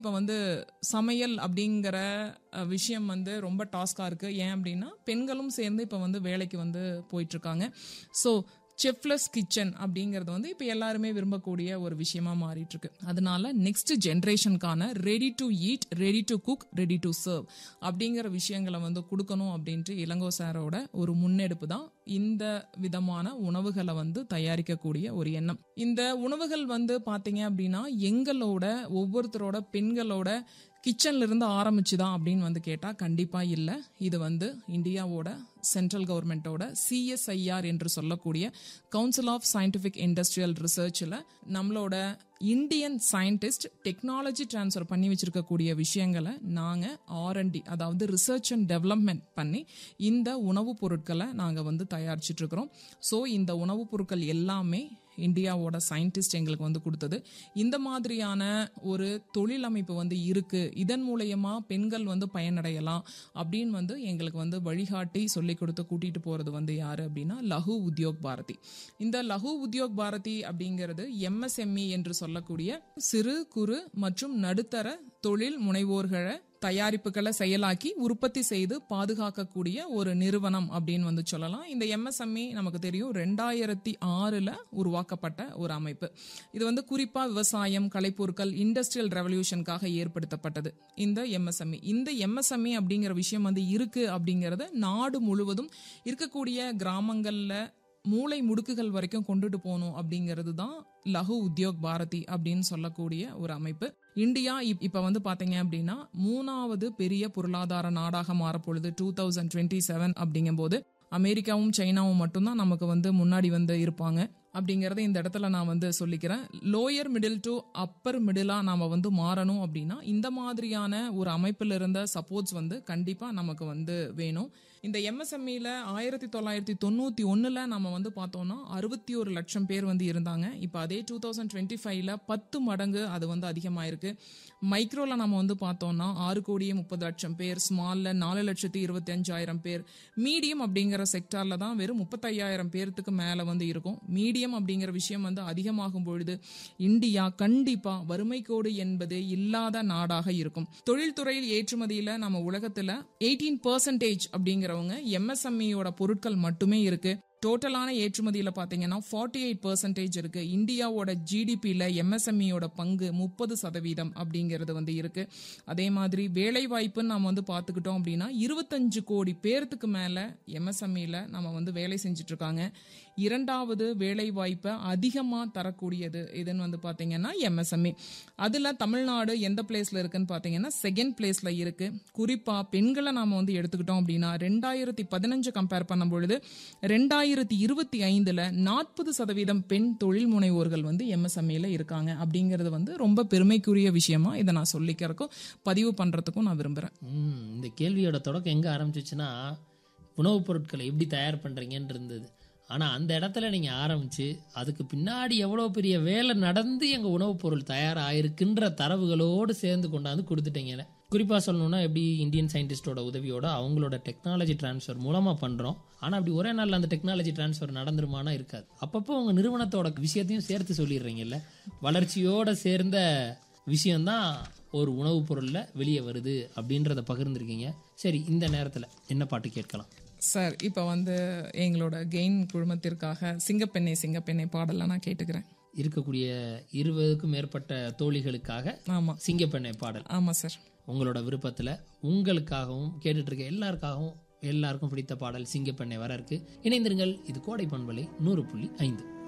இப்போ வந்து சமையல் அப்படிங்கிற அஹ், விஷயம் வந்து ரொம்ப டாஸ்காக இருக்குது ஏன் அப்படின்னா பெண்களும் சேர்ந்து இப்போ வந்து வேலைக்கு வந்து போயிட்டுருக்காங்க ஸோ செஃப்லெஸ் கிச்சன் அப்படிங்கிறது வந்து இப்போ எல்லாருமே விரும்பக்கூடிய ஒரு விஷயமா மாறிட்டு இருக்கு அதனால நெக்ஸ்ட் ஜென்ரேஷனுக்கான ready to eat ready to cook ready to serve அப்படிங்கிற விஷயங்களை வந்து கொடுக்கணும் அப்படின்ட்டு இளங்கோ சாரோட ஒரு முன்னெடுப்பு தான் இந்த விதமான உணவுகளை வந்து தயாரிக்கக்கூடிய ஒரு எண்ணம் இந்த உணவுகள் வந்து பாத்தீங்க அப்படின்னா எங்களோட ஒவ்வொருத்தரோட பெண்களோட கிச்சன்ல இருந்து ஆரம்பிச்சுதான் அப்படின்னு வந்து கேட்டா கண்டிப்பா இல்ல இது வந்து இந்தியாவோட சென்ட்ரல் கவர்மெண்ட்டோட சிஎஸ்ஐஆர் என்று சொல்லக்கூடிய கவுன்சில் ஆஃப் சயின்டிபிக் இண்டஸ்ட்ரியல் ரிசர்ச்ல நம்மளோட இந்தியன் சயின்டிஸ்ட் டெக்னாலஜி ட்ரான்ஸ்ஃபர் பண்ணி வச்சிருக்கக்கூடிய விஷயங்களை நாங்க ஆர்என்டி அதாவது ரிசர்ச் அண்ட் டெவலப்மெண்ட் பண்ணி இந்த உணவுப் பொருட்களை நாங்க வந்து தயாரிச்சிட்டு இருக்கிறோம் ஸோ இந்த உணவுப் பொருட்கள் எல்லாமே இந்தியாவோட சயின்டிஸ்ட் எங்களுக்கு வந்து கொடுத்தது இந்த மாதிரியான ஒரு தொழில் அமைப்பு வந்து இருக்கு இதன் மூலயமா பெண்கள் வந்து பயனடையலாம் அப்படின்னு வந்து எங்களுக்கு வந்து வழிகாட்டி சொல்லி கொடுத்து கூட்டிட்டு போறது வந்து யாரு அப்படின்னா லகு உத்யோக் பாரதி இந்த லகு உத்யோக் பாரதி அப்படிங்கிறது எம்எஸ்எம்இ என்று சொல்லக்கூடிய சிறு குறு மற்றும் நடுத்தர தொழில் முனைவோர்களை தயாரிப்புகளை செயலாக்கி உற்பத்தி செய்து பாதுகாக்கக்கூடிய ஒரு நிறுவனம் அப்படின்னு வந்து சொல்லலாம் இந்த எம்எஸ்எம்இ நமக்கு தெரியும் ரெண்டாயிரத்தி ஆறுல உருவாக்கப்பட்ட ஒரு அமைப்பு இது வந்து குறிப்பா விவசாயம் கலைப்பொருட்கள் இண்டஸ்ட்ரியல் ரெவல்யூஷனுக்காக ஏற்படுத்தப்பட்டது இந்த எம்எஸ்எம்இ இந்த எம்எஸ்எம்இ அப்படிங்கிற விஷயம் வந்து இருக்கு அப்படிங்கறத நாடு முழுவதும் இருக்கக்கூடிய கிராமங்கள்ல மூளை முடுக்குகள் வரைக்கும் கொண்டுட்டு போகணும் அப்படிங்கிறது தான் லகு உத்யோக் பாரதி அப்படின்னு சொல்லக்கூடிய ஒரு அமைப்பு இந்தியா இப்- இப்ப வந்து பாத்தீங்க அப்படின்னா மூணாவது பெரிய பொருளாதார நாடாக மாறப்பொழுது டூ தௌசண்ட் டுவெண்ட்டி செவன் அப்படிங்கும்போது அமெரிக்காவும் சைனாவும் மட்டும்தான் நமக்கு வந்து முன்னாடி வந்து இருப்பாங்க அப்படிங்கறத இந்த இடத்துல நான் வந்து சொல்லிக்கிறேன் லோயர் மிடில் டு அப்பர் மிடிலா நாம வந்து மாறணும் அப்படின்னா இந்த மாதிரியான ஒரு அமைப்பில் இருந்த சப்போர்ட்ஸ் வந்து கண்டிப்பா நமக்கு வந்து வேணும் இந்த எம்எஸ்எம்இல ஆயிரத்தி தொள்ளாயிரத்தி தொண்ணூத்தி ஒண்ணுல நம்ம வந்து பார்த்தோம்னா அறுபத்தி ஒரு லட்சம் பேர் வந்து இருந்தாங்க இப்போ அதே டூ தௌசண்ட் டுவெண்ட்டி ஃபைவ்ல பத்து மடங்கு அது வந்து அதிகமாயிருக்கு மைக்ரோல நம்ம வந்து பார்த்தோம்னா ஆறு கோடியே முப்பது லட்சம் பேர் ஸ்மால்ல நாலு லட்சத்தி இருபத்தி அஞ்சாயிரம் பேர் மீடியம் அப்படிங்கிற செக்டார்ல தான் வெறும் முப்பத்தையாயிரம் பேர்த்துக்கு மேல வந்து இருக்கும் மீடியம் அப்படிங்கிற விஷயம் வந்து அதிகமாகும் பொழுது இந்தியா கண்டிப்பா வறுமை கோடு என்பது இல்லாத நாடாக இருக்கும் தொழில்துறையில் ஏற்றுமதியில நம்ம உலகத்துல எயிட்டீன் பர்சன்டேஜ் அப்படிங்கிறவங்க எம்எஸ்எம்இயோட பொருட்கள் மட்டுமே இருக்கு டோட்டலான ஏற்றுமதியில பாத்தீங்கன்னா ஃபார்ட்டி எயிட் பர்சன்டேஜ் இருக்கு இந்தியாவோட ஜிடிபியில எம்எஸ்எம்இயோட பங்கு முப்பது சதவீதம் அப்படிங்கிறது வந்து இருக்கு அதே மாதிரி வேலை வாய்ப்புன்னு நம்ம வந்து பார்த்துக்கிட்டோம் அப்படின்னா இருபத்தஞ்சு கோடி பேர்த்துக்கு மேல எம்எஸ்எம்இல நம்ம வந்து வேலை செஞ்சுட்டு இருக்காங்க இரண்டாவது வேலை வாய்ப்பை அதிகமா தரக்கூடியது எதுன்னு வந்து பாத்தீங்கன்னா எம்எஸ்எம்இ அதுல தமிழ்நாடு எந்த பிளேஸ்ல இருக்குன்னு பாத்தீங்கன்னா செகண்ட் பிளேஸ்ல இருக்கு குறிப்பா பெண்களை நாம வந்து எடுத்துக்கிட்டோம் அப்படின்னா ரெண்டாயிரத்தி பதினஞ்சு கம்பேர் பண்ணும் பொழுது ரெண்டாயிரத்தி இருபத்தி ஐந்துல நாற்பது சதவீதம் பெண் தொழில் முனைவோர்கள் வந்து எம்எஸ்எம்இல இருக்காங்க அப்படிங்கிறது வந்து ரொம்ப பெருமைக்குரிய விஷயமா இதை நான் சொல்லிக்கிறதுக்கும் பதிவு பண்றதுக்கும் நான் விரும்புறேன் ம், இந்த கேள்வியோட தொடக்கம் எங்கே ஆரம்பிச்சிச்சுன்னா உணவுப் பொருட்களை எப்படி தயார் பண்ணுறீங்கன்னு இருந்தது ஆனால் அந்த இடத்துல நீங்கள் ஆரம்பித்து அதுக்கு பின்னாடி எவ்வளோ பெரிய வேலை நடந்து எங்கள் உணவுப் பொருள் தயாராகிருக்குன்ற தரவுகளோடு சேர்ந்து கொண்டாந்து கொடுத்துட்டீங்க குறிப்பாக சொல்லணும்னா எப்படி இந்தியன் சயின்டிஸ்டோட உதவியோட அவங்களோட டெக்னாலஜி ட்ரான்ஸ்ஃபர் மூலமாக பண்ணுறோம் ஆனால் அப்படி ஒரே நாளில் அந்த டெக்னாலஜி ட்ரான்ஸ்ஃபர் நடந்துருமானா இருக்காது அப்பப்போ உங்கள் நிறுவனத்தோட விஷயத்தையும் சேர்த்து சொல்லிடுறீங்கல்ல வளர்ச்சியோட சேர்ந்த விஷயம்தான் ஒரு உணவுப் பொருளில் வெளியே வருது அப்படின்றத பகிர்ந்துருக்கீங்க சரி இந்த நேரத்தில் என்ன பாட்டு கேட்கலாம் சார் இப்போ வந்து எங்களோட கெயின் குழுமத்திற்காக சிங்கப்பெண்ணை சிங்கப்பெண்ணை பாடலை நான் கேட்டுக்கிறேன் இருக்கக்கூடிய இருபதுக்கும் மேற்பட்ட தோழிகளுக்காக ஆமா சிங்கப்பெண்ணை பாடல் ஆமா சார் உங்களோட விருப்பத்தில் உங்களுக்காகவும் கேட்டுட்டு இருக்க எல்லாருக்காகவும் எல்லாருக்கும் பிடித்த பாடல் சிங்கப்பெண்ணை வர இருக்கு இணைந்திருங்கள் இது கோடை பண்பலை நூறு புள்ளி ஐந்து